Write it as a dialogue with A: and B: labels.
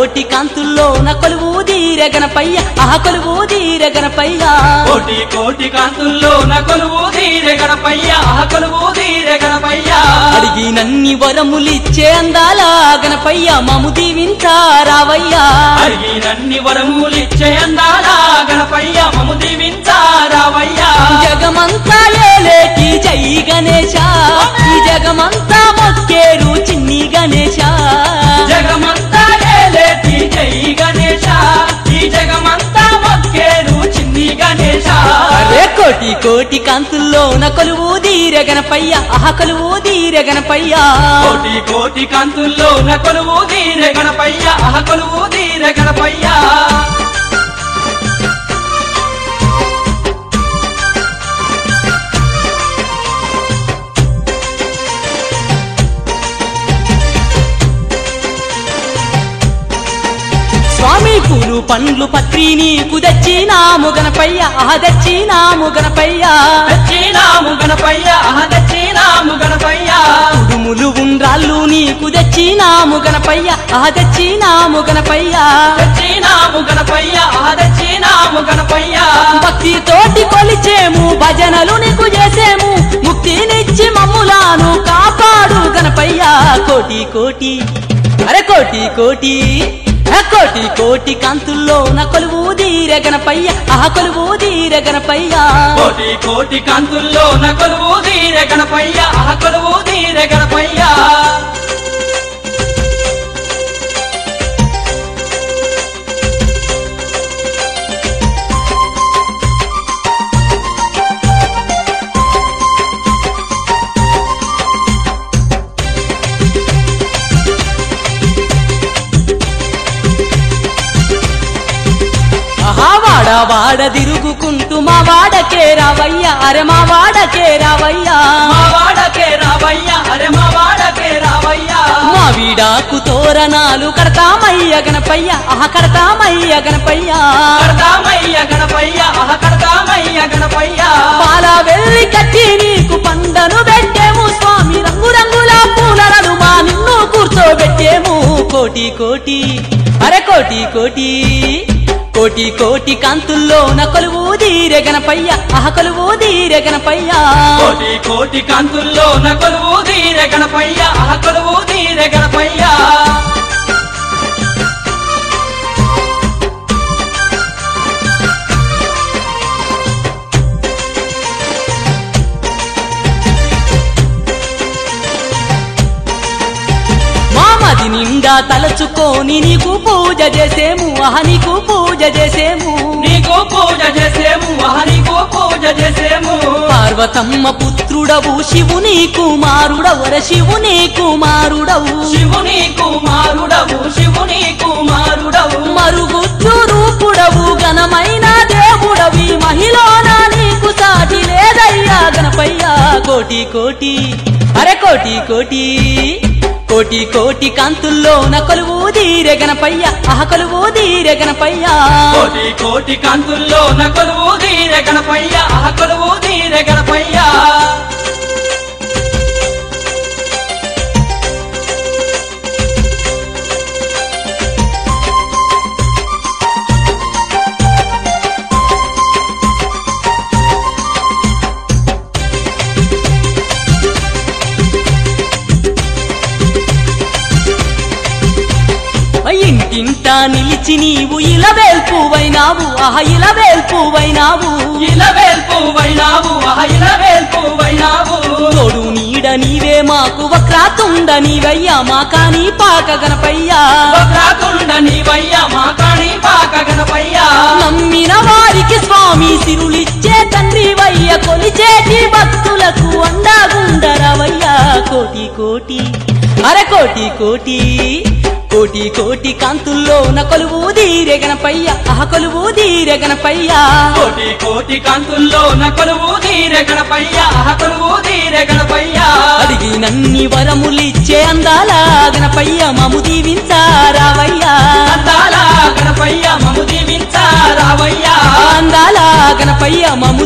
A: కోటి కాంతుల్లో నా కొలువు దీర గణపయ్య ఆహ కొలువు దీర గణపయ్య
B: కోటి కోటి కాంతుల్లో నా కొలువు తీరే గణపయ్య ఆ కొలువు తీరే గణపయ్య
A: అడిగి నన్ని వరములిచ్చే అందాల గణపయ్య మము దీవించారావయ్యా
B: అడిగి నన్ని వరములిచ్చే అందాల గణపయ్య మము దీవించారావయ్యా
A: జగమంతా ఏలేటి జై గణేశ ఈ జగమంతా మొక్కేరు చిన్ని గణేశ
B: జగమంతా ఏలేటి జై గణేశ ఈ జగమంతా మొక్కేరు చిన్ని గణేశ
A: అరే కోటి కోటి కాంతుల్లో నా కొలువు దీర గణపయ్య ఆహ కొలువు దీర గణపయ్య
B: కోటి కోటి కాంతుల్లో నా కొలువు తీరే గణపయ్య ఆ కొలువు తీరే గణపయ్య
A: స్వామి పూలు పండ్లు పత్రి నీకు దచ్చినాము గణపయ్య ఆహ దచ్చినాము గణపయ్య
B: దచ్చినాము గణపయ్య ఆ దచ్చినాము గణపయ్య
A: కుడుములు ఉండ్రాళ్ళు నీకు దచ్చినాము గణపయ్య ఆహ దచ్చినాము గణపయ్య
B: దచ్చినాము గణపయ్య ఆ దచ్చినాము గణపయ్య
A: భక్తి తోటి కొలిచేము భజనలు నీకు చేసేము ముక్తినిచ్చి మమ్ములాను కాపాడు గణపయ్య కోటి కోటి అరే కోటి కోటి ఆ కోటి కోటి కాంతుల్లో నా కొలువు దీర గణపయ్య ఆహ కొలువు దీర గణపయ్య
B: కోటి కోటి కాంతుల్లో నా కొలువు తీరే గణపయ్య ఆ కొలువు తీరే గణపయ్య
A: ఆహా వాడ వాడ తిరుగుకుంటూ మా వాడకే రావయ్యా అరే మా వాడకే రావయ్యా
B: మా వాడకే రావయ్య అరే మా వాడకే రావయ్య
A: మా వీడాకు తోరణాలు కడతామయ్య గణపయ్య ఆహ కడతామయ్య గణపయ్య
B: కడతామయ్య గణపయ్య ఆ కడతామయ్య గణపయ్య
A: పాల వెళ్ళి కట్టి నీకు పండను పెట్టేము స్వామి రంగు రంగుల పూలలను మా నిన్ను కూర్చోబెట్టేము కోటి కోటి అరే కోటి కోటి కోటి కోటి కాంతుల్లో నా కొలువు దీరె గణపయ్య ఆహ కొలువు దీరె గణపయ్య
B: కోటి కోటి కాంతుల్లో నా కొలువు తీరే గణపయ్య ఆ కొలువు తీరే గణపయ్య
A: మామది నిండా తలచుకొని నీకు పూజ చేసేము ఆహ నీకు పూజ చేసేము
B: నీకు పూజ చేసేము ఆ నీకు పూజ చేసేము
A: పార్వతమ్మ పుత్రుడవు శివుని కుమారుడవర శివుని కుమారుడవు
B: శివుని కుమారుడవు శివుని కుమారుడవు
A: మరుగుజ్జు రూపుడవు ఘనమైన దేవుడవి మహిళన నీకు సాటి లేదయ్యా గణపయ్యా కోటి కోటి అరే కోటి కోటి కోటి కోటి కాంతుల్లో నా కొలువు దీరె గణపయ్య ఆహ కొలువు దీరె గణపయ్య
B: కోటి కోటి కాంతుల్లో నా కొలువు తీరే గణపయ్య ఆ కొలువు తీరే గణపయ్య
A: ఇంటింటా నిలిచి నీవు ఇలవేల్పువైనావు ఆహ ఇలవేల్పువైనావు
B: ఇలవేల్పువైనావు ఆ ఇలవేల్పువైనావు
A: తోడు నీడ నీవే మాకు వక్రాతుండ నీవయ్యా మా కాని పాక గణపయ్యా
B: వక్రాతుండ నీవయ్య మా కాణి పాక గణపయ్య
A: నమ్మిన వారికి స్వామి సిరులిచ్చే తండ్రి వయ్య కొలిచేటి భక్తులకు అండాగుండరవయ్యా కోటి కోటి అర కోటి కోటి కోటి కోటి కాంతుల్లో నా కొలువు దీరె గణపయ్య ఆహ కొలువు దీరె గణపయ్య
B: కోటి కోటి కాంతుల్లో నా కొలువు తీరే గణపయ్య ఆ కొలువు తీరే గణపయ్య
A: అడిగి నన్ని వరములిచ్చే అందాల గణపయ్య మము దీవించారావయ్యా
B: అందాల గణపయ్య మము దీవించారావయ్యా
A: అందాల గణపయ్య మము